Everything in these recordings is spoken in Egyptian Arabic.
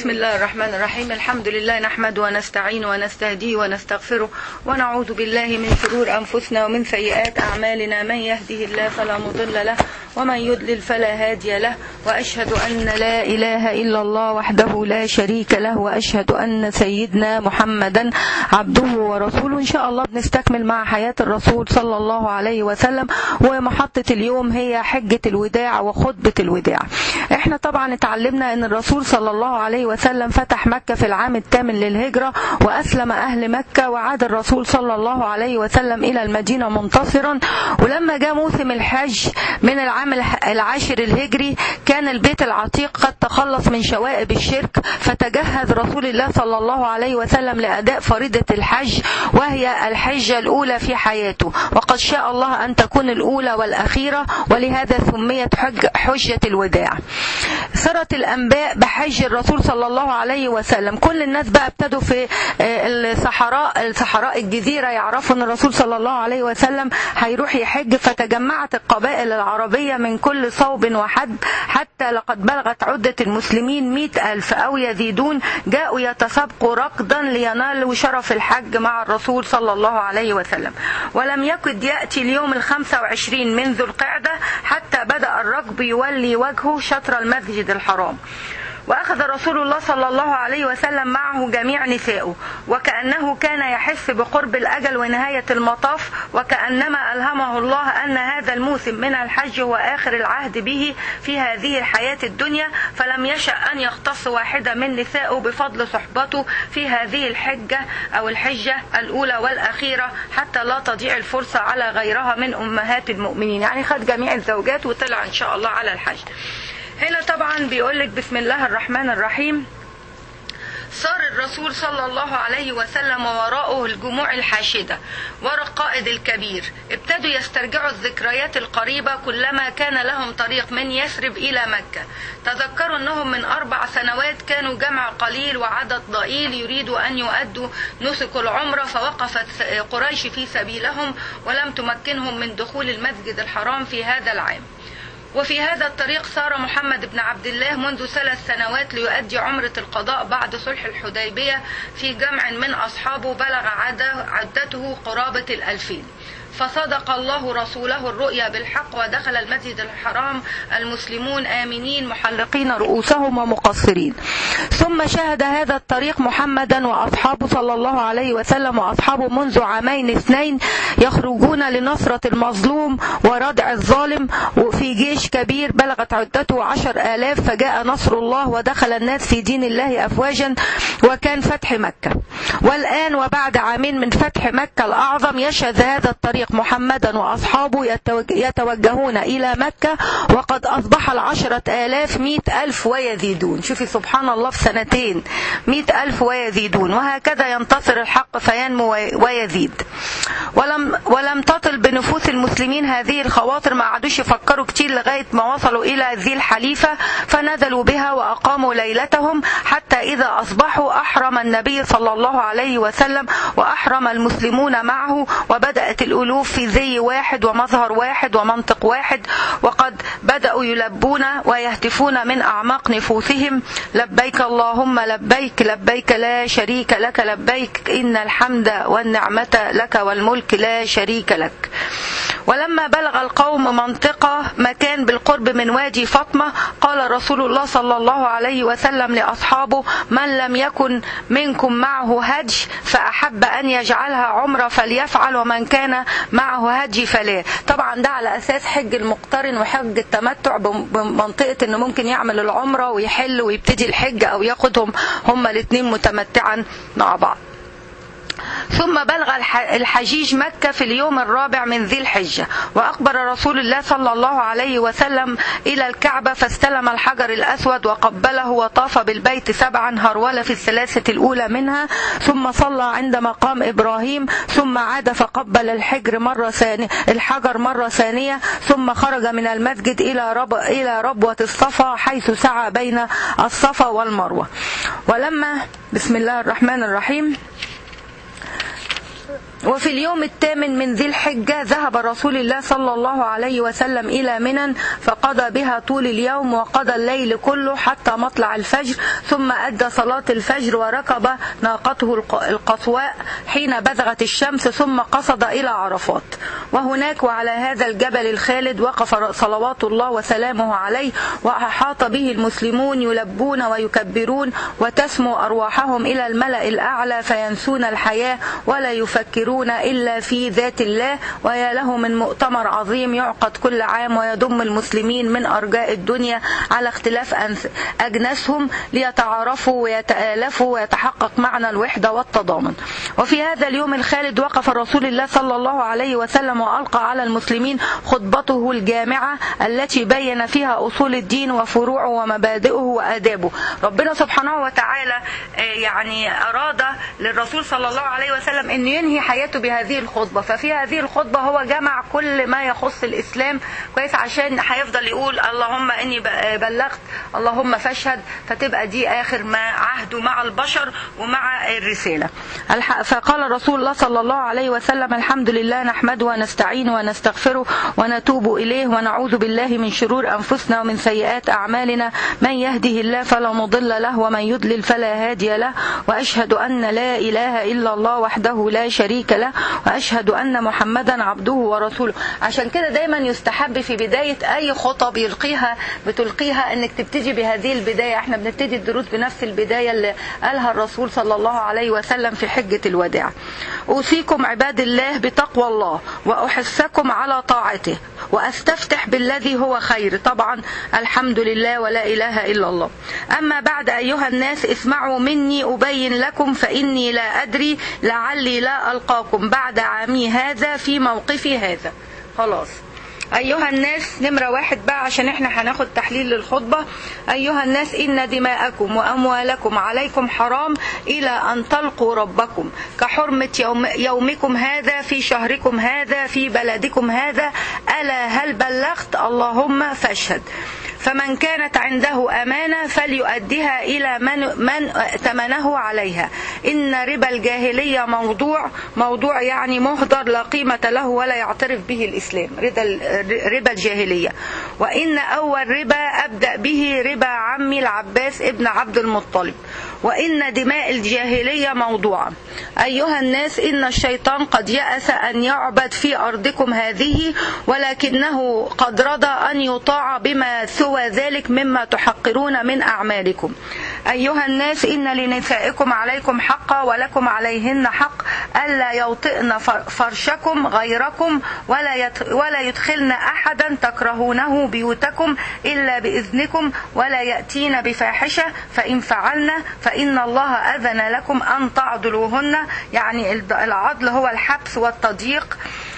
بسم الله الرحمن الرحيم الحمد لله نحمد ونستعين ونستهديه ونستغفره ونعوذ بالله من شرور أنفسنا ومن سيئات أعمالنا من يهده الله فلا مضل له ومن يضلل فلا هادي له وأشهد أن لا إله إلا الله وحده لا شريك له وأشهد أن سيدنا محمدا عبده ورسوله إن شاء الله بنستكمل مع حياة الرسول صلى الله عليه وسلم ومحطة اليوم هي حجة الوداع وخطبة الوداع احنا طبعا اتعلمنا ان الرسول صلى الله عليه وسلم فتح مكة في العام الثامن للهجرة وأسلم أهل مكة وعاد الرسول صلى الله عليه وسلم إلى المدينة منتصرا ولما جاء موسم الحج من العام العاشر الهجري كان البيت العتيق قد تخلص من شوائب الشرك فتجهز رسول الله صلى الله عليه وسلم لأداء فريضة الحج وهي الحجة الأولى في حياته وقد شاء الله أن تكون الأولى والأخيرة ولهذا سميت حج حجة الوداع سرت الأنباء بحج الرسول صلى الله عليه وسلم كل الناس بقى ابتدوا في الصحراء الصحراء الجزيرة يعرفوا أن الرسول صلى الله عليه وسلم هيروح يحج فتجمعت القبائل العربية من كل صوب وحد حتى لقد بلغت عدة المسلمين مئة ألف أو يزيدون جاءوا يتسابقوا ركضا لينالوا شرف الحج مع الرسول صلى الله عليه وسلم ولم يكد يأتي اليوم الخمسة وعشرين من ذو القعدة حتى بدأ الركب يولي وجهه شطر المسجد الحرام وأخذ رسول الله صلى الله عليه وسلم معه جميع نسائه وكأنه كان يحس بقرب الأجل ونهاية المطاف وكأنما ألهمه الله أن هذا الموسم من الحج هو آخر العهد به في هذه الحياة الدنيا فلم يشأ أن يختص واحدة من نسائه بفضل صحبته في هذه الحجة أو الحجة الأولى والأخيرة حتى لا تضيع الفرصة على غيرها من أمهات المؤمنين يعني خد جميع الزوجات وطلع إن شاء الله على الحج هنا طبعا بيقول لك بسم الله الرحمن الرحيم صار الرسول صلى الله عليه وسلم وراءه الجموع الحاشدة ورا القائد الكبير ابتدوا يسترجعوا الذكريات القريبة كلما كان لهم طريق من يثرب إلى مكة تذكروا أنهم من أربع سنوات كانوا جمع قليل وعدد ضئيل يريدوا أن يؤدوا نسك العمرة فوقفت قريش في سبيلهم ولم تمكنهم من دخول المسجد الحرام في هذا العام وفي هذا الطريق سار محمد بن عبد الله منذ ثلاث سنوات ليؤدي عمرة القضاء بعد صلح الحديبية في جمع من أصحابه بلغ عدته قرابة الألفين فصدق الله رسوله الرؤيا بالحق ودخل المسجد الحرام المسلمون آمنين محلقين رؤوسهم ومقصرين ثم شهد هذا الطريق محمدا وأصحابه صلى الله عليه وسلم وأصحابه منذ عامين اثنين يخرجون لنصرة المظلوم وردع الظالم وفي جيش كبير بلغت عدته عشر آلاف فجاء نصر الله ودخل الناس في دين الله أفواجا وكان فتح مكة والآن وبعد عامين من فتح مكة الأعظم يشهد هذا الطريق الطريق محمدا وأصحابه يتوجهون إلى مكة وقد أصبح العشرة آلاف مئة ألف ويزيدون شوفي سبحان الله في سنتين مئة ألف ويزيدون وهكذا ينتصر الحق فينمو ويزيد ولم, ولم تطل بنفوس المسلمين هذه الخواطر ما عادوش يفكروا كتير لغاية ما وصلوا إلى ذي الحليفة فنزلوا بها وأقاموا ليلتهم حتى إذا أصبحوا أحرم النبي صلى الله عليه وسلم وأحرم المسلمون معه وبدأت الألوف في زي واحد ومظهر واحد ومنطق واحد وقد بدأوا يلبون ويهتفون من أعماق نفوسهم لبيك اللهم لبيك لبيك لا شريك لك لبيك إن الحمد والنعمة لك والملك لا شريك لك ولما بلغ القوم منطقة مكان بالقرب من وادي فاطمة قال رسول الله صلى الله عليه وسلم لأصحابه من لم يكن منكم معه هدج فأحب أن يجعلها عمرة فليفعل ومن كان معه هدي فلا طبعا ده على أساس حج المقترن وحج التمتع بمنطقة أنه ممكن يعمل العمرة ويحل ويبتدي الحج أو ياخدهم هما الاثنين متمتعا مع بعض ثم بلغ الحجيج مكة في اليوم الرابع من ذي الحجة وأقبل رسول الله صلى الله عليه وسلم إلى الكعبة فاستلم الحجر الأسود وقبله وطاف بالبيت سبعا هرول في الثلاثة الأولى منها ثم صلى عند مقام إبراهيم ثم عاد فقبل الحجر مرة ثانية الحجر مرة ثانية ثم خرج من المسجد إلى رب إلى ربوة الصفا حيث سعى بين الصفا والمروة ولما بسم الله الرحمن الرحيم وفي اليوم الثامن من ذي الحجة ذهب رسول الله صلى الله عليه وسلم إلى منى فقضى بها طول اليوم وقضى الليل كله حتى مطلع الفجر ثم أدى صلاة الفجر وركب ناقته القصواء حين بزغت الشمس ثم قصد إلى عرفات وهناك وعلى هذا الجبل الخالد وقف صلوات الله وسلامه عليه وأحاط به المسلمون يلبون ويكبرون وتسمو أرواحهم إلى الملأ الأعلى فينسون الحياة ولا يفكرون إلا في ذات الله ويا له من مؤتمر عظيم يعقد كل عام ويضم المسلمين من أرجاء الدنيا على اختلاف أجناسهم ليتعارفوا ويتآلفوا ويتحقق معنى الوحدة والتضامن وفي هذا اليوم الخالد وقف رسول الله صلى الله عليه وسلم وألقى على المسلمين خطبته الجامعة التي بين فيها أصول الدين وفروعه ومبادئه وآدابه ربنا سبحانه وتعالى يعني أراد للرسول صلى الله عليه وسلم أن ينهي حياته بهذه الخطبة ففي هذه الخطبة هو جمع كل ما يخص الإسلام كويس عشان هيفضل يقول اللهم إني بلغت اللهم فاشهد فتبقى دي آخر ما عهده مع البشر ومع الرسالة فقال رسول الله صلى الله عليه وسلم الحمد لله نحمده ونستعين ونستغفره ونتوب إليه ونعوذ بالله من شرور أنفسنا ومن سيئات أعمالنا من يهده الله فلا مضل له ومن يضلل فلا هادي له وأشهد أن لا إله إلا الله وحده لا شريك له وأشهد أن محمدا عبده ورسوله عشان كده دايما يستحب في بداية أي خطب يلقيها بتلقيها أنك تبتدي بهذه البداية احنا بنبتدي الدروس بنفس البداية اللي قالها الرسول صلى الله عليه وسلم في حجة الوداع أوصيكم عباد الله بتقوى الله وأحثكم على طاعته وأستفتح بالذي هو خير طبعا الحمد لله ولا إله إلا الله أما بعد أيها الناس اسمعوا مني أبين لكم فإني لا أدري لعلي لا ألقاكم بعد عامي هذا في موقفي هذا خلاص أيها الناس نمرة واحد بقى عشان احنا هناخد تحليل للخطبة أيها الناس إن دماءكم وأموالكم عليكم حرام إلى أن تلقوا ربكم كحرمة يوم يومكم هذا في شهركم هذا في بلدكم هذا ألا هل بلغت اللهم فاشهد فمن كانت عنده أمانة فليؤديها إلى من, من تمنه عليها إن ربا الجاهلية موضوع موضوع يعني مهدر لا قيمة له ولا يعترف به الإسلام ربا الجاهلية وإن أول ربا أبدأ به ربا عمي العباس ابن عبد المطلب وإن دماء الجاهلية موضوعة أيها الناس إن الشيطان قد يأس أن يعبد في أرضكم هذه ولكنه قد رضى أن يطاع بما سوى ذلك مما تحقرون من أعمالكم أيها الناس إن لنسائكم عليكم حقا ولكم عليهن حق ألا يوطئن فرشكم غيركم ولا ولا يدخلن أحدا تكرهونه بيوتكم إلا بإذنكم ولا يأتين بفاحشة فإن فعلن فإن الله أذن لكم أن تعضلوهن يعني العضل هو الحبس والتضييق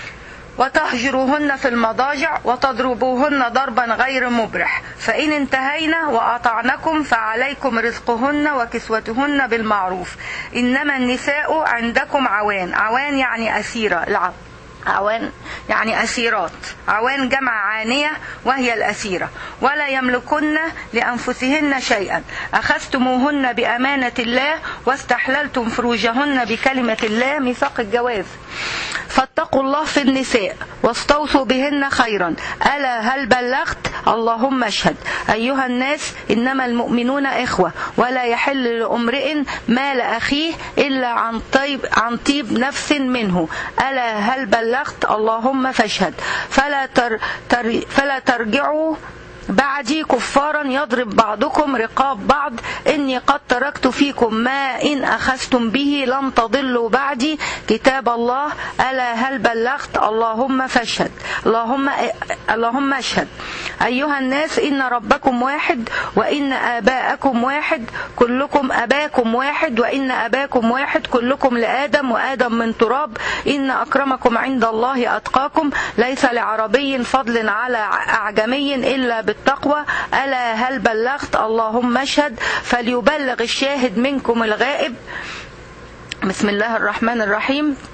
وتهجروهن في المضاجع وتضربوهن ضربا غير مبرح فإن انتهينا وأطعنكم فعليكم رزقهن وكسوتهن بالمعروف إنما النساء عندكم عوان عوان يعني أسيرة العب عوان يعني أسيرات عوان جمع عانية وهي الأسيرة ولا يملكن لأنفسهن شيئا أخذتموهن بأمانة الله واستحللتم فروجهن بكلمة الله ميثاق الجواز فاتقوا الله في النساء واستوصوا بهن خيرا ألا هل بلغت اللهم اشهد أيها الناس إنما المؤمنون إخوة ولا يحل لامرئ مال أخيه إلا عن طيب, عن طيب نفس منه ألا هل بلغت اللهم فاشهد فلا, تر تر فلا ترجعوا بعدي كفارا يضرب بعضكم رقاب بعض إني قد تركت فيكم ما إن أخذتم به لم تضلوا بعدي كتاب الله ألا هل بلغت اللهم فاشهد اللهم اللهم اشهد أيها الناس إن ربكم واحد وإن آباءكم واحد كلكم أباكم واحد وإن أباكم واحد كلكم لآدم وآدم من تراب إن أكرمكم عند الله أتقاكم ليس لعربي فضل على أعجمي إلا بالتقوى ألا هل بلغت اللهم اشهد فليبلغ الشاهد منكم الغائب بسم الله الرحمن الرحيم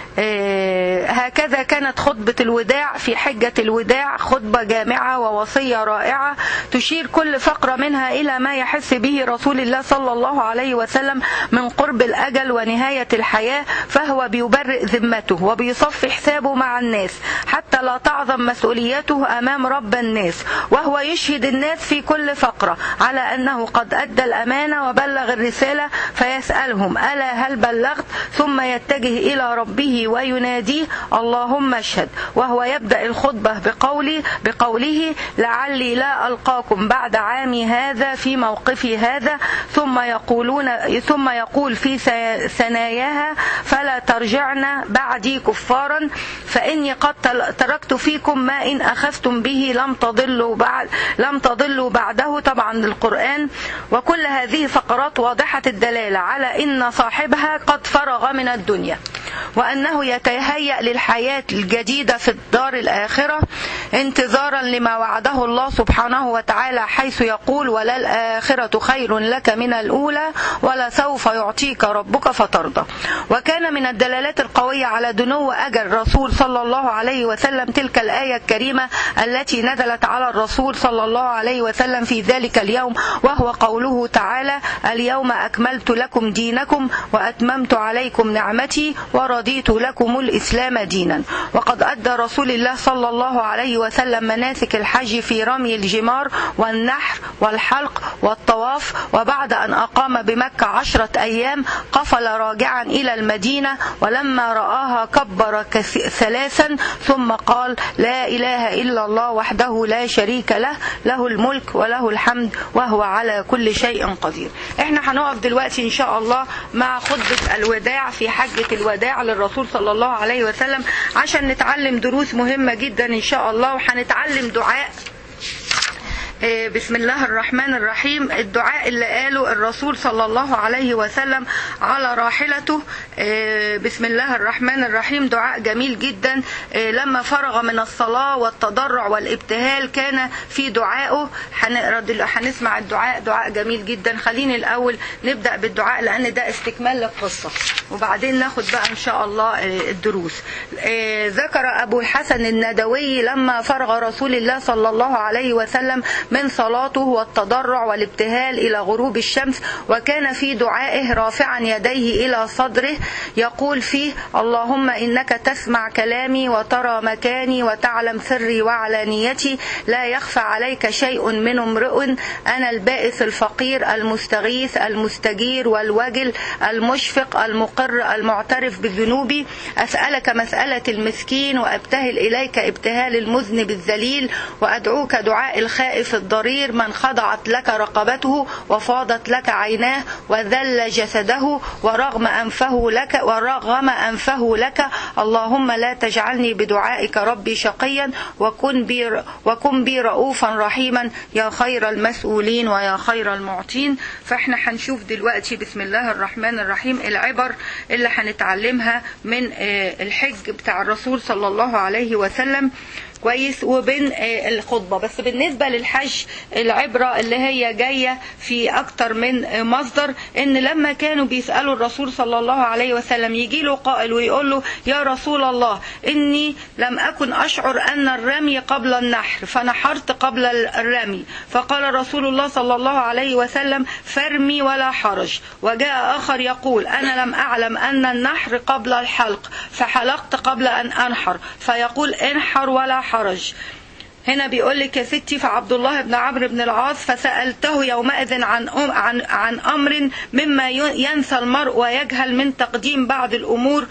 آه، هكذا كانت خطبة الوداع في حجة الوداع خطبة جامعة ووصية رائعة تشير كل فقرة منها إلى ما يحس به رسول الله صلى الله عليه وسلم من قرب الأجل ونهاية الحياة فهو بيبرئ ذمته وبيصفي حسابه مع الناس حتى لا تعظم مسؤوليته أمام رب الناس وهو يشهد الناس في كل فقرة على أنه قد أدى الأمانة وبلغ الرسالة فيسألهم ألا هل بلغت ثم يتجه إلى ربه ويناديه اللهم اشهد وهو يبدأ الخطبة بقولي بقوله لعلي لا ألقاكم بعد عامي هذا في موقفي هذا ثم يقولون ثم يقول في سي- ثناياها فلا ترجعن بعدي كفارا فإني قد تل- تركت فيكم ما إن أخذتم به لم تضلوا بعد لم تضلوا بعده طبعا القرآن وكل هذه فقرات واضحة الدلالة على إن صاحبها قد فرغ من الدنيا وأنه يتهيأ للحياة الجديدة في الدار الآخرة انتظارا لما وعده الله سبحانه وتعالى حيث يقول وللآخرة خير لك من الأولى ولسوف يعطيك ربك فترضى وكان من الدلالات القوية على دنو أجل رسول صلى الله عليه وسلم تلك الآية الكريمة التي نزلت على الرسول صلى الله عليه وسلم في ذلك اليوم وهو قوله تعالى اليوم أكملت لكم دينكم وأتممت عليكم نعمتي ورضيت لكم الإسلام دينا وقد أدى رسول الله صلى الله عليه وسلم مناسك الحج في رمي الجمار والنحر والحلق والطواف وبعد أن أقام بمكة عشرة أيام قفل راجعا إلى المدينة ولما رآها كبر كث- ثلاثا ثم قال لا إله إلا الله وحده لا شريك له له الملك وله الحمد وهو على كل شيء قدير احنا هنقف دلوقتي ان شاء الله مع خطبة الوداع في حجة الوداع للرسول صلى الله عليه وسلم عشان نتعلم دروس مهمة جدا ان شاء الله وهنتعلم دعاء آه، بسم الله الرحمن الرحيم الدعاء اللي قاله الرسول صلى الله عليه وسلم على راحلته آه، بسم الله الرحمن الرحيم دعاء جميل جدا آه، لما فرغ من الصلاة والتضرع والابتهال كان في دعائه هنقرا دل- هنسمع الدعاء دعاء جميل جدا خليني الأول نبدأ بالدعاء لأن ده استكمال للقصة وبعدين ناخد بقى إن شاء الله آه، الدروس آه، ذكر أبو الحسن الندوي لما فرغ رسول الله صلى الله عليه وسلم من صلاته والتضرع والابتهال إلى غروب الشمس وكان في دعائه رافعا يديه إلى صدره يقول فيه اللهم إنك تسمع كلامي وترى مكاني وتعلم سري وعلانيتي لا يخفى عليك شيء من امرئ أنا البائس الفقير المستغيث المستجير والوجل المشفق المقر المعترف بذنوبي أسألك مسألة المسكين وأبتهل إليك ابتهال المذنب الذليل وأدعوك دعاء الخائف الضرير من خضعت لك رقبته وفاضت لك عيناه وذل جسده ورغم أنفه لك ورغم أنفه لك اللهم لا تجعلني بدعائك ربي شقيا وكن بي وكن بي رؤوفا رحيما يا خير المسؤولين ويا خير المعطين فاحنا هنشوف دلوقتي بسم الله الرحمن الرحيم العبر اللي هنتعلمها من آه، الحج بتاع الرسول صلى الله عليه وسلم كويس وبين آه، الخطبة بس بالنسبة للحج العبرة اللي هي جاية في أكتر من آه، مصدر إن لما كانوا بيسألوا الرسول صلى الله عليه وسلم يجي له قائل ويقول له يا رسول الله إني لم أكن أشعر أن الرمي قبل النحر فنحرت قبل الرمي فقال رسول الله صلى الله عليه وسلم فرمي ولا حرج وجاء آخر يقول أنا لم أعلم أن النحر قبل الحلق فحلقت قبل أن أنحر فيقول انحر ولا حرج هنا بيقول لك يا ستي فعبد الله بن عمرو بن العاص فسألته يومئذ عن أم عن عن أمر مما ي- ينسى المرء ويجهل من تقديم بعض الأمور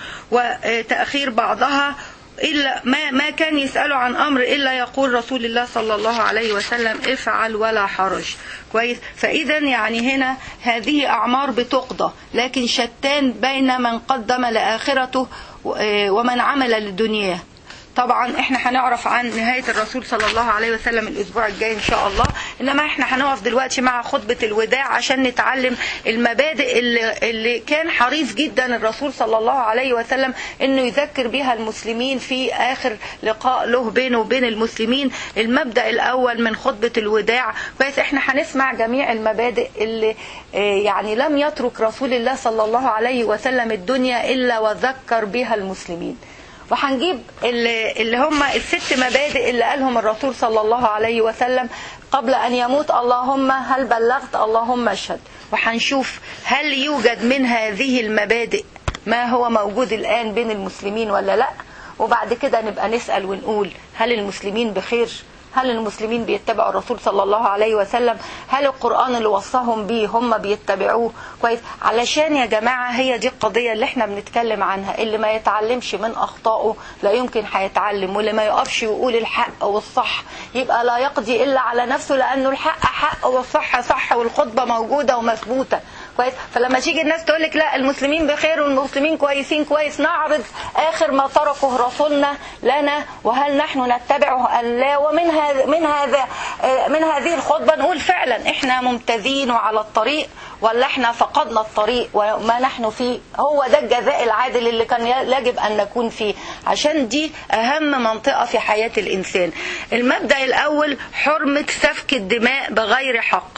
وتأخير بعضها إلا ما ما كان يسأله عن أمر إلا يقول رسول الله صلى الله عليه وسلم افعل ولا حرج كويس فإذا يعني هنا هذه أعمار بتقضى لكن شتان بين من قدم لآخرته و- ومن عمل لدنياه طبعا احنا هنعرف عن نهاية الرسول صلى الله عليه وسلم الاسبوع الجاي ان شاء الله انما احنا هنقف دلوقتي مع خطبة الوداع عشان نتعلم المبادئ اللي, اللي كان حريص جدا الرسول صلى الله عليه وسلم انه يذكر بها المسلمين في اخر لقاء له بينه وبين المسلمين المبدأ الاول من خطبة الوداع كويس احنا هنسمع جميع المبادئ اللي يعني لم يترك رسول الله صلى الله عليه وسلم الدنيا الا وذكر بها المسلمين وهنجيب اللي, اللي هم الست مبادئ اللي قالهم الرسول صلى الله عليه وسلم قبل أن يموت اللهم هل بلغت اللهم اشهد وهنشوف هل يوجد من هذه المبادئ ما هو موجود الآن بين المسلمين ولا لا وبعد كده نبقى نسأل ونقول هل المسلمين بخير هل المسلمين بيتبعوا الرسول صلى الله عليه وسلم هل القرآن اللي وصاهم بيه هم بيتبعوه كويس علشان يا جماعة هي دي القضية اللي احنا بنتكلم عنها اللي ما يتعلمش من أخطائه لا يمكن هيتعلم واللي ما يقفش ويقول الحق والصح يبقى لا يقضي إلا على نفسه لأنه الحق حق والصح صح والخطبة موجودة ومثبوتة كويس فلما تيجي الناس تقول لك لا المسلمين بخير والمسلمين كويسين كويس نعرض آخر ما تركه رسولنا لنا وهل نحن نتبعه أم لا ومن هذا من هذا من هذه الخطبة نقول فعلا احنا ممتازين وعلى الطريق ولا احنا فقدنا الطريق وما نحن فيه هو ده الجزاء العادل اللي كان يجب أن نكون فيه عشان دي أهم منطقة في حياة الإنسان المبدأ الأول حرمة سفك الدماء بغير حق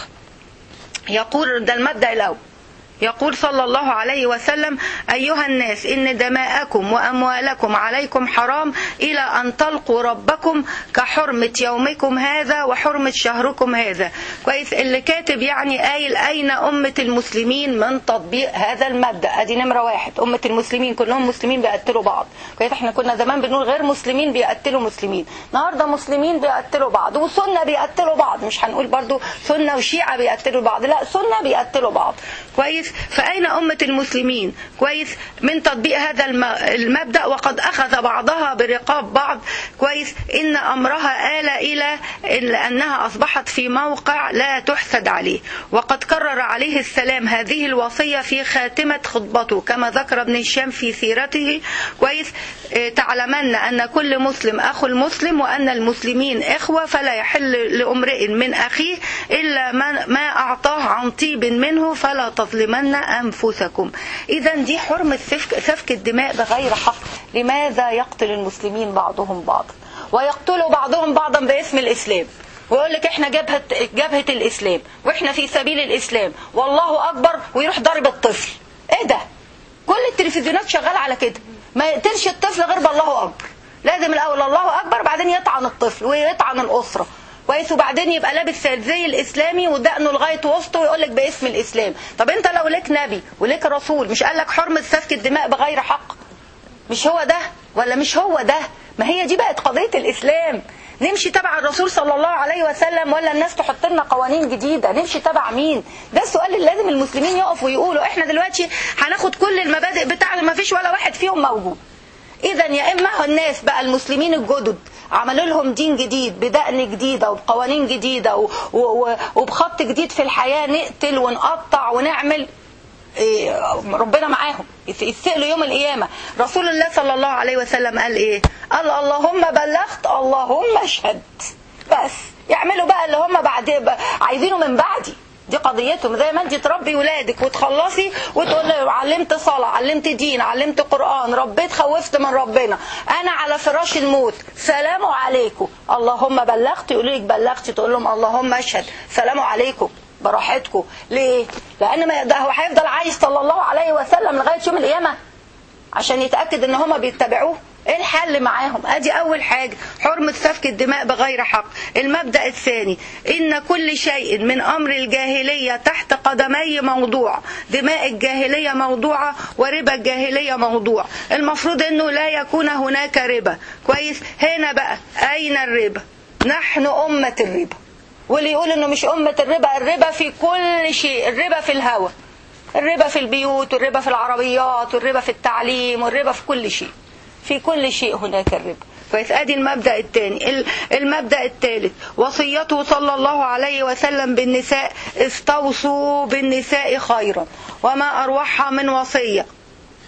يقول ده المبدأ الأول يقول صلى الله عليه وسلم أيها الناس إن دماءكم وأموالكم عليكم حرام إلى أن تلقوا ربكم كحرمة يومكم هذا وحرمة شهركم هذا كويس اللي كاتب يعني قايل أين أمة المسلمين من تطبيق هذا المبدأ أدي نمرة واحد أمة المسلمين كلهم مسلمين بيقتلوا بعض كويس احنا كنا زمان بنقول غير مسلمين بيقتلوا مسلمين النهارده مسلمين بيقتلوا بعض وسنة بيقتلوا بعض مش هنقول برضو سنة وشيعة بيقتلوا بعض لا سنة بيقتلوا بعض كويس فأين أمة المسلمين كويس من تطبيق هذا المبدأ وقد أخذ بعضها برقاب بعض كويس إن أمرها آل إلى أنها أصبحت في موقع لا تحسد عليه وقد كرر عليه السلام هذه الوصية في خاتمة خطبته كما ذكر ابن هشام في سيرته كويس تعلمن أن كل مسلم أخو المسلم وأن المسلمين إخوة فلا يحل لامرئ من أخيه إلا ما أعطاه عن طيب منه فلا تظلمن أنفسكم إذا دي حرمة سفك, سفك الدماء بغير حق لماذا يقتل المسلمين بعضهم بعضا ويقتلوا بعضهم بعضا باسم الإسلام ويقول لك احنا جبهة, جبهة الإسلام واحنا في سبيل الإسلام والله أكبر ويروح ضرب الطفل ايه ده كل التلفزيونات شغالة على كده ما يقتلش الطفل غير بالله أكبر لازم الأول الله أكبر بعدين يطعن الطفل ويطعن الأسرة كويس وبعدين يبقى لابس زي الاسلامي ودقنه لغايه وسطه ويقول لك باسم الاسلام طب انت لو لك نبي ولك رسول مش قال لك حرمه سفك الدماء بغير حق مش هو ده ولا مش هو ده ما هي دي بقت قضيه الاسلام نمشي تبع الرسول صلى الله عليه وسلم ولا الناس تحط لنا قوانين جديده نمشي تبع مين ده السؤال اللي لازم المسلمين يقفوا ويقولوا احنا دلوقتي هناخد كل المبادئ بتاعنا ما فيش ولا واحد فيهم موجود اذا يا اما الناس بقى المسلمين الجدد عملوا لهم دين جديد بدقن جديده وبقوانين جديده و... و... وبخط جديد في الحياه نقتل ونقطع ونعمل إيه ربنا معاهم يسألوا يوم القيامة رسول الله صلى الله عليه وسلم قال ايه قال اللهم بلغت اللهم اشهد بس يعملوا بقى اللي هم بعد عايزينه من بعدي دي قضيتهم زي ما انت تربي ولادك وتخلصي وتقول له علمت صلاة علمت دين علمت قرآن ربيت خوفت من ربنا انا على فراش الموت سلام عليكم اللهم بلغت يقولوا لك بلغت تقول لهم اللهم اشهد سلام عليكم براحتكم ليه لان ما ده هو هيفضل عايش صلى الله عليه وسلم لغايه يوم القيامه عشان يتاكد ان هم بيتبعوه ايه الحل معاهم ادي اول حاجة حرمة سفك الدماء بغير حق المبدأ الثاني ان كل شيء من امر الجاهلية تحت قدمي موضوع دماء الجاهلية موضوعة وربا الجاهلية موضوع المفروض انه لا يكون هناك ربا كويس هنا بقى اين الربا نحن امة الربا واللي يقول انه مش امة الربا الربا في كل شيء الربا في الهوى الربا في البيوت والربا في العربيات والربا في التعليم والربا في كل شيء في كل شيء هناك الربا كويس ادي المبدا الثاني المبدا الثالث وصيته صلى الله عليه وسلم بالنساء استوصوا بالنساء خيرا وما اروحها من وصيه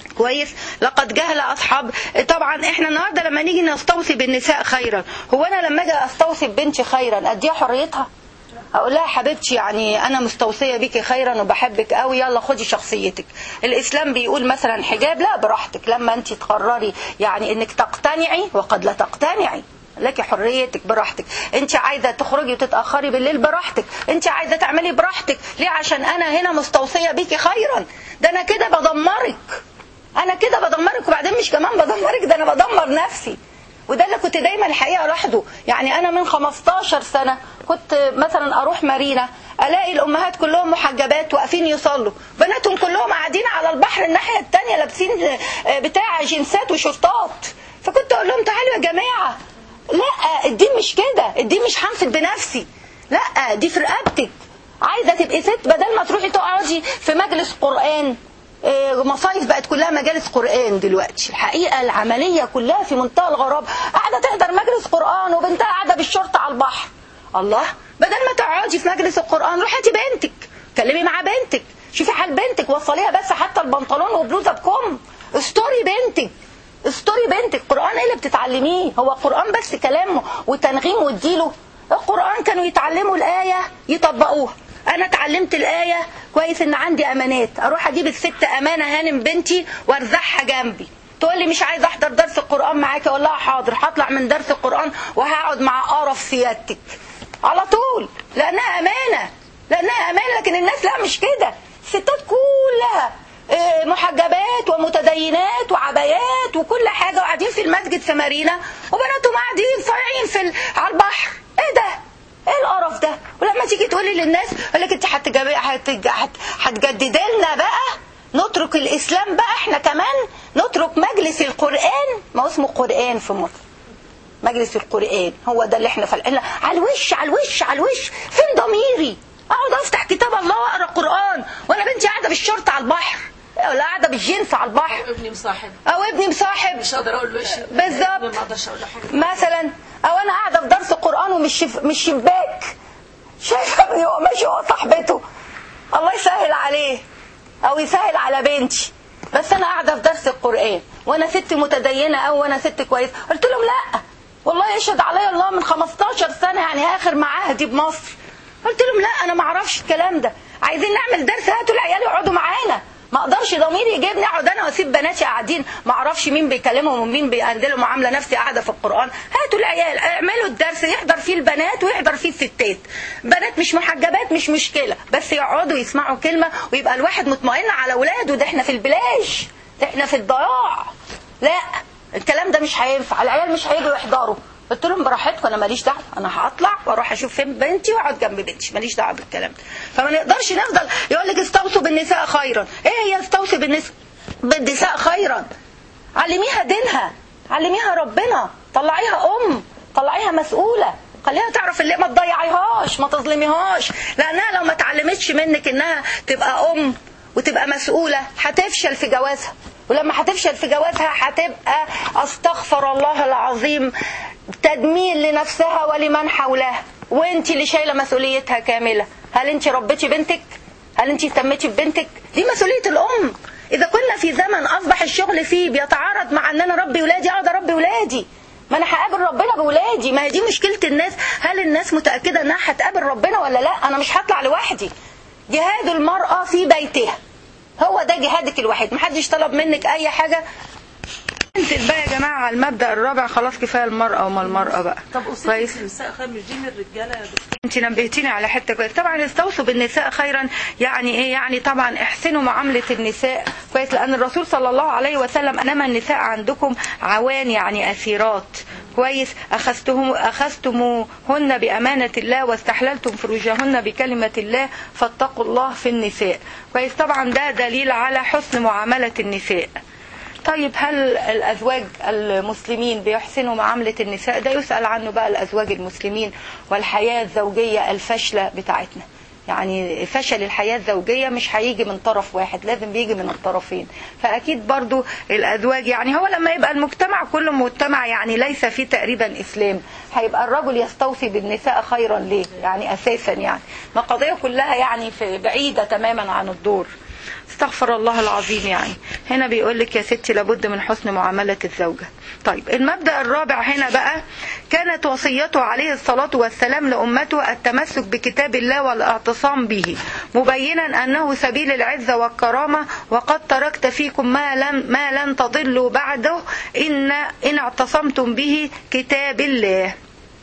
كويس لقد جهل اصحاب طبعا احنا النهارده لما نيجي نستوصي بالنساء خيرا هو انا لما اجي استوصي ببنتي خيرا اديها حريتها اقول لها حبيبتي يعني انا مستوصيه بيكي خيرا وبحبك قوي يلا خدي شخصيتك الاسلام بيقول مثلا حجاب لا براحتك لما انت تقرري يعني انك تقتنعي وقد لا تقتنعي لك حريتك براحتك انت عايزه تخرجي وتتاخري بالليل براحتك انت عايزه تعملي براحتك ليه عشان انا هنا مستوصيه بيكي خيرا ده انا كده بدمرك انا كده بدمرك وبعدين مش كمان بدمرك ده انا بدمر نفسي وده اللي كنت دايما الحقيقه لاحظه يعني انا من 15 سنه كنت مثلا اروح مارينا الاقي الامهات كلهم محجبات واقفين يصلوا بناتهم كلهم قاعدين على البحر الناحيه الثانيه لابسين بتاع جنسات وشرطات فكنت اقول لهم تعالوا يا جماعه لا الدين مش كده الدين مش هنفد بنفسي لا دي في رقبتك عايزه تبقي ست بدل ما تروحي تقعدي في مجلس قران مصايف بقت كلها مجالس قرآن دلوقتي الحقيقة العملية كلها في منتهى الغراب قاعدة تحضر مجلس قرآن وبنتها قاعدة بالشرطة على البحر الله بدل ما تقعدي في مجلس القرآن روحي هاتي بنتك كلمي مع بنتك شوفي حال بنتك وصليها بس حتى البنطلون وبلوزة بكم استوري بنتك استوري بنتك قرآن ايه اللي بتتعلميه هو قرآن بس كلام وتنغيم واديله القرآن كانوا يتعلموا الآية يطبقوها انا اتعلمت الايه كويس ان عندي امانات اروح اجيب الست امانه هانم بنتي وارزعها جنبي تقول لي مش عايزه احضر درس القران معاكي اقول لها حاضر هطلع من درس القران وهقعد مع قرف سيادتك على طول لانها امانه لانها امانه لكن الناس لا مش كده الستات كلها محجبات ومتدينات وعبايات وكل حاجه وقاعدين في المسجد في مارينا وبناتهم قاعدين صايعين في على البحر ايه ده ايه القرف ده ولما تيجي تقولي للناس يقول لك انت هتجددي لنا بقى نترك الاسلام بقى احنا كمان نترك مجلس القران ما هو اسمه قران في مصر مجلس القران هو ده اللي احنا فلقنا على الوش على الوش على الوش فين ضميري اقعد افتح كتاب الله واقرا قران وانا بنتي قاعده بالشرطه على البحر ولا قاعده بالجنس على البحر او ابني مصاحب او ابني مصاحب مش هقدر اقول له ايش بالظبط ما اقدرش اقول له حاجه مثلا او انا قاعده في درس قران ومش شف... مش شباك شايفه ابني هو ماشي هو صاحبته الله يسهل عليه او يسهل على بنتي بس انا قاعده في درس القران وانا ست متدينه او وانا ست كويس قلت لهم لا والله يشهد عليا الله من 15 سنه يعني اخر معاهدي بمصر قلت لهم لا انا ما اعرفش الكلام ده عايزين نعمل درس هاتوا العيال يقعدوا معانا ما اقدرش ضميري يجيبني اقعد انا واسيب بناتي قاعدين ما اعرفش مين بيكلمهم ومين بيقندلهم وعامله نفسي قاعده في القران هاتوا العيال اعملوا الدرس يحضر فيه البنات ويحضر فيه الستات بنات مش محجبات مش مشكله بس يقعدوا يسمعوا كلمه ويبقى الواحد مطمئن على اولاده ده احنا في البلاش ده احنا في الضياع لا الكلام ده مش هينفع العيال مش هيجوا يحضروا قلت لهم براحتكم انا ماليش دعوه انا هطلع واروح اشوف فين بنتي واقعد جنب بنتي ماليش دعوه بالكلام ده فما نقدرش نفضل يقول لك استوصوا بالنساء خيرا ايه هي استوصي بالنساء بالنساء خيرا علميها دينها علميها ربنا طلعيها ام طلعيها مسؤوله خليها تعرف اللي ما تضيعيهاش ما تظلميهاش لانها لو ما اتعلمتش منك انها تبقى ام وتبقى مسؤوله هتفشل في جوازها ولما هتفشل في جوازها هتبقى استغفر الله العظيم تدمير لنفسها ولمن حولها وانت اللي شايله مسؤوليتها كامله هل انت ربيتي بنتك هل انت اهتمتي ببنتك دي مسؤوليه الام اذا كنا في زمن اصبح الشغل فيه بيتعارض مع ان انا ربي ولادي اقعد اربي ولادي ما انا هقابل ربنا بولادي ما هي دي مشكله الناس هل الناس متاكده انها هتقابل ربنا ولا لا انا مش هطلع لوحدي جهاد المراه في بيتها هو ده جهادك الوحيد محدش طلب منك اي حاجه انزل بقى يا جماعه على المبدا الرابع خلاص كفايه المراه وما المراه بقى طب اصيل النساء خير مش دي من الرجاله يا دكتور انت نبهتيني على حته كويس طبعا استوصوا بالنساء خيرا يعني ايه يعني طبعا احسنوا معامله النساء كويس لان الرسول صلى الله عليه وسلم انما النساء عندكم عوان يعني اسيرات كويس اخذتهم اخذتموهن بامانه الله واستحللتم فروجهن بكلمه الله فاتقوا الله في النساء كويس طبعا ده دليل على حسن معامله النساء طيب هل الأزواج المسلمين بيحسنوا معاملة النساء ده يسأل عنه بقى الأزواج المسلمين والحياة الزوجية الفاشلة بتاعتنا يعني فشل الحياة الزوجية مش هيجي من طرف واحد لازم بيجي من الطرفين فأكيد برضو الأزواج يعني هو لما يبقى المجتمع كله مجتمع يعني ليس فيه تقريبا إسلام هيبقى الرجل يستوصي بالنساء خيرا ليه يعني أساسا يعني ما قضية كلها يعني في بعيدة تماما عن الدور استغفر الله العظيم يعني هنا بيقول لك يا ستي لابد من حسن معاملة الزوجة طيب المبدأ الرابع هنا بقى كانت وصيته عليه الصلاة والسلام لأمته التمسك بكتاب الله والاعتصام به مبينا أنه سبيل العزة والكرامة وقد تركت فيكم ما لم ما لن تضلوا بعده إن إن اعتصمتم به كتاب الله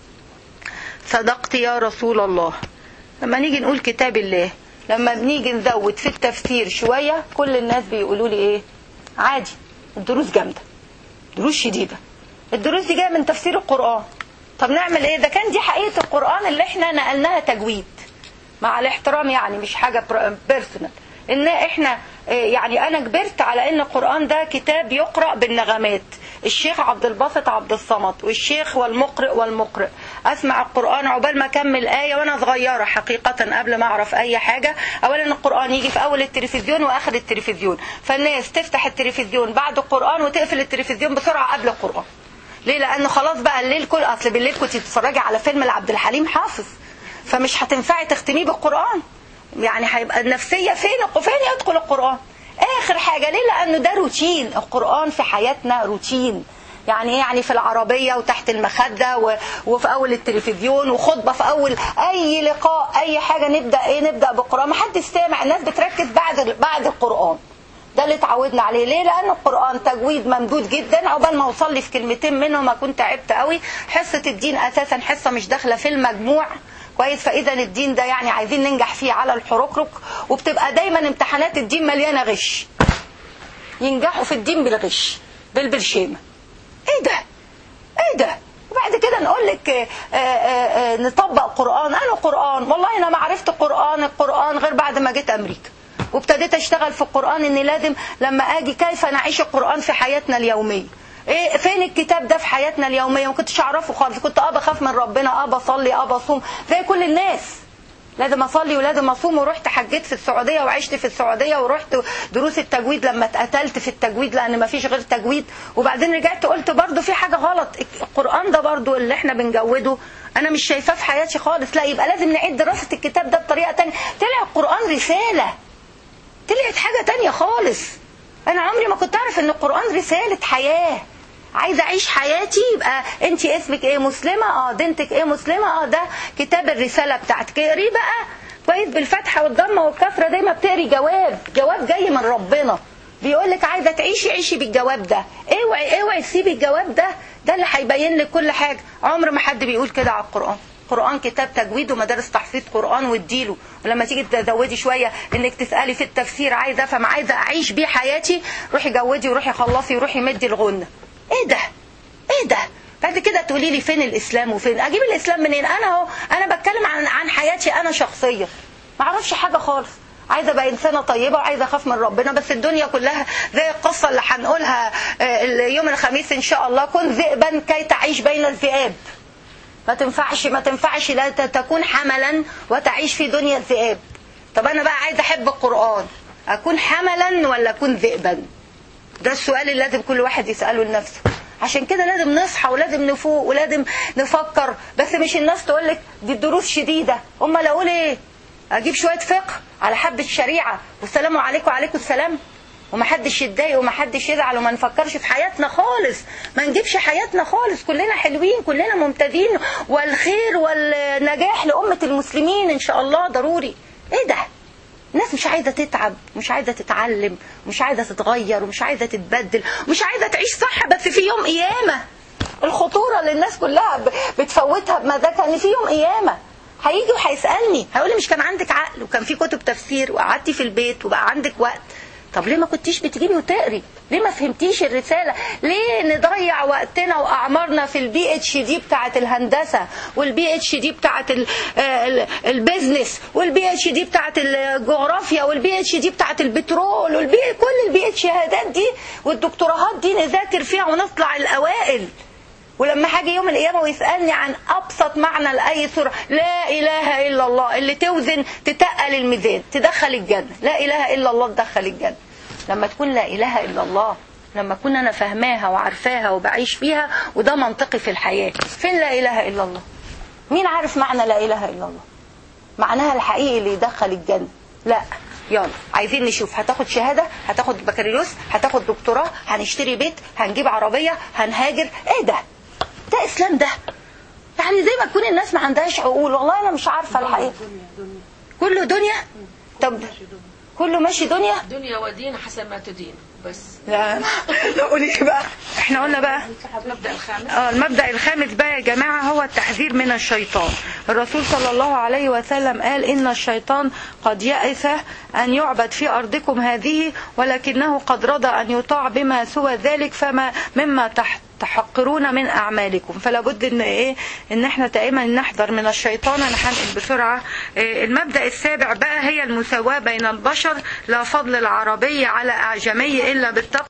صدقت يا رسول الله لما نيجي نقول كتاب الله لما بنيجي نزود في التفسير شوية كل الناس بيقولوا لي ايه عادي الدروس جامدة دروس شديدة الدروس دي جاية من تفسير القرآن طب نعمل ايه ده كان دي حقيقة القرآن اللي احنا نقلناها تجويد مع الاحترام يعني مش حاجة بيرسونال ان احنا يعني انا كبرت على ان القرآن ده كتاب يقرأ بالنغمات الشيخ عبد الباسط عبد الصمد والشيخ والمقرئ والمقرئ اسمع القرآن عقبال ما اكمل آية وانا صغيرة حقيقة قبل ما اعرف اي حاجة اولا القرآن يجي في اول التلفزيون واخر التلفزيون فالناس تفتح التلفزيون بعد القرآن وتقفل التلفزيون بسرعة قبل القرآن ليه لانه خلاص بقى الليل كل اصل بالليل كنت بتتفرجي على فيلم لعبد الحليم حافظ فمش هتنفعي تختميه بالقرآن يعني هيبقى النفسية فين فين يدخل القرآن اخر حاجة ليه لانه ده روتين القرآن في حياتنا روتين يعني يعني في العربية وتحت المخدة و... وفي أول التلفزيون وخطبة في أول أي لقاء أي حاجة نبدأ إيه نبدأ بالقرآن ما حدش سامع الناس بتركز بعد بعد القرآن ده اللي اتعودنا عليه ليه لأن القرآن تجويد ممدود جدا عقبال ما أوصل لي في كلمتين منهم ما كنت تعبت قوي حصة الدين أساسا حصة مش داخلة في المجموع كويس فاذا الدين ده يعني عايزين ننجح فيه على الحركرك وبتبقى دايما امتحانات الدين مليانه غش ينجحوا في الدين بالغش بالبرشيمه ايه ده ايه ده وبعد كده نقول لك نطبق قرآن أنا قرآن والله أنا ما عرفت قرآن القرآن غير بعد ما جيت أمريكا وابتديت أشتغل في القرآن إن لازم لما أجي كيف نعيش القرآن في حياتنا اليومية ايه فين الكتاب ده في حياتنا اليوميه ما كنتش اعرفه خالص كنت اه بخاف من ربنا اه بصلي اه بصوم زي كل الناس لازم اصلي ولازم اصوم ورحت حجيت في السعوديه وعشت في السعوديه ورحت دروس التجويد لما اتقتلت في التجويد لان ما فيش غير تجويد وبعدين رجعت قلت برضو في حاجه غلط القران ده برضو اللي احنا بنجوده انا مش شايفاه في حياتي خالص لا يبقى لازم نعيد دراسه الكتاب ده بطريقه تانية طلع القران رساله طلعت حاجه تانية خالص انا عمري ما كنت اعرف ان القران رساله حياه عايزه اعيش حياتي يبقى انت اسمك ايه مسلمه اه دينتك ايه مسلمه اه ده كتاب الرساله بتاعتك اقريه بقى كويس بالفتحه والضمه والكسره دايما بتقري جواب جواب جاي من ربنا بيقول لك عايزه تعيشي عيشي بالجواب ده اوعي اوعي تسيبي الجواب ده ده اللي هيبين لك كل حاجه عمر ما حد بيقول كده على القران قرآن كتاب تجويد ومدارس تحفيظ قرآن واديله ولما تيجي تزودي شوية انك تسألي في التفسير عايزة افهم عايزة اعيش بيه حياتي روحي جودي وروحي خلصي وروحي مدي الغنة ايه ده ايه ده بعد كده تقولي لي فين الاسلام وفين اجيب الاسلام منين انا اهو انا بتكلم عن عن حياتي انا شخصيا ما اعرفش حاجه خالص عايزه ابقى انسانه طيبه وعايزه اخاف من ربنا بس الدنيا كلها زي القصه اللي هنقولها يوم الخميس ان شاء الله كن ذئبا كي تعيش بين الذئاب ما تنفعش ما تنفعش لا تكون حملا وتعيش في دنيا الذئاب طب انا بقى عايزه احب القران اكون حملا ولا اكون ذئبا ده السؤال اللي لازم كل واحد يسأله لنفسه عشان كده لازم نصحى ولازم نفوق ولازم نفكر بس مش الناس تقول لك دي الدروس شديدة هم لو اقول ايه اجيب شوية فقه على حبة شريعة والسلام عليكم وعليكم السلام ومحدش يتضايق ومحدش يزعل وما نفكرش في حياتنا خالص ما نجيبش حياتنا خالص كلنا حلوين كلنا ممتازين والخير والنجاح لأمة المسلمين إن شاء الله ضروري إيه ده الناس مش عايزة تتعب مش عايزة تتعلم مش عايزة تتغير ومش عايزة تتبدل مش عايزة تعيش صح بس في يوم قيامة الخطورة اللي الناس كلها بتفوتها بمزاجها ان في يوم قيامة هيجي وهيسألني هيقول لي مش كان عندك عقل وكان في كتب تفسير وقعدتي في البيت وبقى عندك وقت طب ليه ما كنتيش بتجيبي وتقري ليه ما فهمتيش الرسالة ليه نضيع وقتنا واعمارنا في البي اتش دي بتاعه الهندسة والبي اتش دي بتاعه البيزنس والبي اتش دي بتاعه الجغرافيا والبي اتش دي بتاعه البترول والبي كل البي اتش شهادات دي والدكتوراهات دي نذاكر فيها ونطلع الاوائل ولما هاجي يوم القيامة ويسألني عن أبسط معنى لأي سورة لا إله إلا الله اللي توزن تتقل الميزان تدخل الجنة لا إله إلا الله تدخل الجنة لما تكون لا إله إلا الله لما أكون أنا فاهماها وعارفاها وبعيش فيها وده منطقي في الحياة فين لا إله إلا الله مين عارف معنى لا إله إلا الله معناها الحقيقي اللي يدخل الجنة لا يلا عايزين نشوف هتاخد شهاده هتاخد بكالوريوس هتاخد دكتوراه هنشتري بيت هنجيب عربيه هنهاجر ايه ده ده اسلام ده يعني زي ما تكون الناس ما عندهاش عقول والله انا مش عارفه الحقيقه كله دنيا طب كله ماشي دنيا دنيا ودين حسب ما تدين بس لا لا قولي لي بقى احنا قلنا بقى المبدا الخامس اه المبدأ الخامس بقى يا جماعة هو التحذير من الشيطان الرسول صلى الله عليه وسلم قال إن الشيطان قد يأس أن يعبد في أرضكم هذه ولكنه قد رضى أن يطاع بما سوى ذلك فما مما تحت تحقرون من اعمالكم فلا بد ان ايه ان احنا دائما نحذر من الشيطان انا هنقل بسرعه إيه المبدا السابع بقى هي المساواه بين البشر لا فضل العربي على اعجمي الا بالتقوى